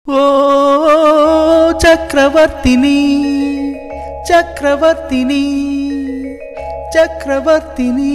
ഓ ചക്രവർത്തിനി ചക്രവർത്തിനി ചക്രവർത്തിനി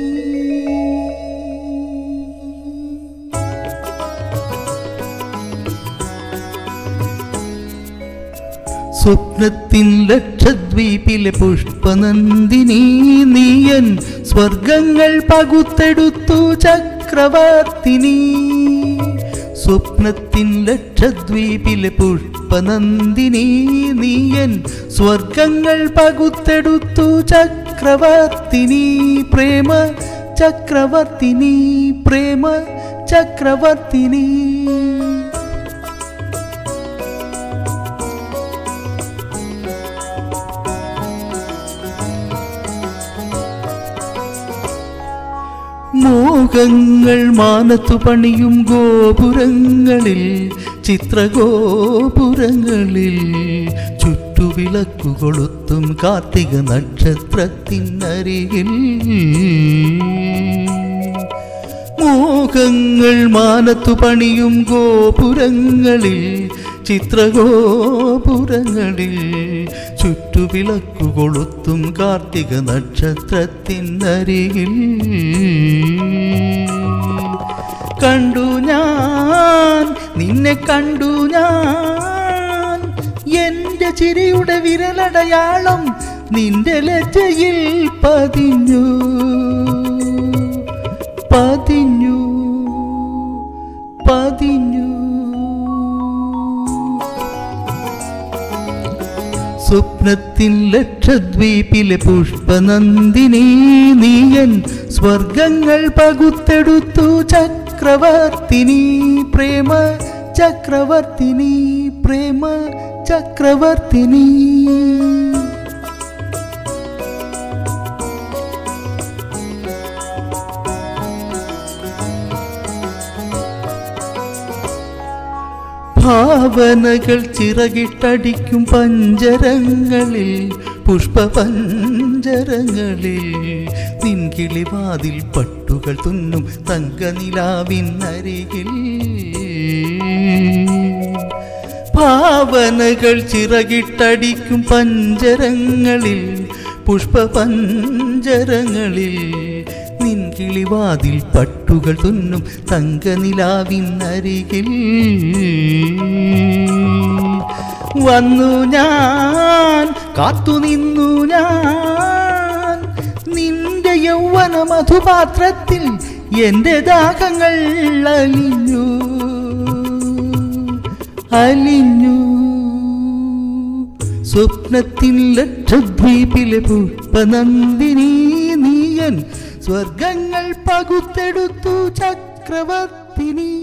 സ്വപ്നത്തിൻ ലക്ഷദ്വീപിലെ പുഷ്പനന്ദിനി നീയൻ സ്വർഗങ്ങൾ പകുത്തെടുത്തു ചക്രവർത്തിനി സ്വപ്നത്തിൻ ലക്ഷദ്വീപിലെ പുഷ്പനന്ദിനി നീയൻ സ്വർഗങ്ങൾ പകുത്തെടുത്തു ചക്രവർത്തിനി പ്രേമ ചക്രവർത്തിനി പ്രേമ ചക്രവർത്തിനി മോഹങ്ങൾ മാനത്തു പണിയും ഗോപുരങ്ങളിൽ ചിത്രഗോപുരങ്ങളിൽ ചുറ്റുവിളക്കു കൊളുത്തും കാർത്തിക നക്ഷത്രത്തിനരികിൽ മോഹങ്ങൾ മാനത്തു പണിയും ഗോപുരങ്ങളിൽ ചിത്രഗോപുരങ്ങളിൽ ചുറ്റുവിളക്കു കൊളുത്തും കാർത്തിക നക്ഷത്രത്തിനരികിൽ കണ്ടു ഞാൻ നിന്നെ കണ്ടു ഞാൻ എന്റെ ചിരിയുടെ വിരലടയാളം നിന്റെ ലജ്ജയിൽ പതിഞ്ഞു പതിഞ്ഞു പതിഞ്ഞു സ്വപ്നത്തിൽ ലക്ഷദ്വീപിലെ പുഷ്പനന്ദിനി നീയൻ സ്വർഗങ്ങൾ പകുത്തെടുത്തു ചക്രവർത്തിനി പ്രേമ ചക്രവർത്തിനി പ്രേമ ചക്രവർത്തിനി ഭാവനകൾ ചിറകിട്ടടിക്കും പഞ്ചരങ്ങളിൽ പുഷ്പപഞ്ചരങ്ങളിൽ നിൻകിളിവാതിൽ പട്ടുകൾ തുന്നും തങ്കനിലാവിനരികിൽ ഭാവനകൾ ചിറകിട്ടടിക്കും പഞ്ചരങ്ങളിൽ പുഷ്പപഞ്ചരങ്ങളിൽ നിൻകിളിവാതിൽ പട്ടുകൾ തുന്നും തങ്കനിലാവിനരികിൽ വന്നു ഞാൻ കാത്തുനിന്നു ഞാൻ നിന്റെ യൗവന മധുപാത്രത്തിൽ എന്റെ ദാഹങ്ങൾ അലിഞ്ഞു അലിഞ്ഞു സ്വപ്നത്തിൽ ലക്ഷദ്വീപിലെ പുഷ്പനന്ദിനി നീയൻ സ്വർഗങ്ങൾ പകുത്തെടുത്തു ചക്രവർത്തിനി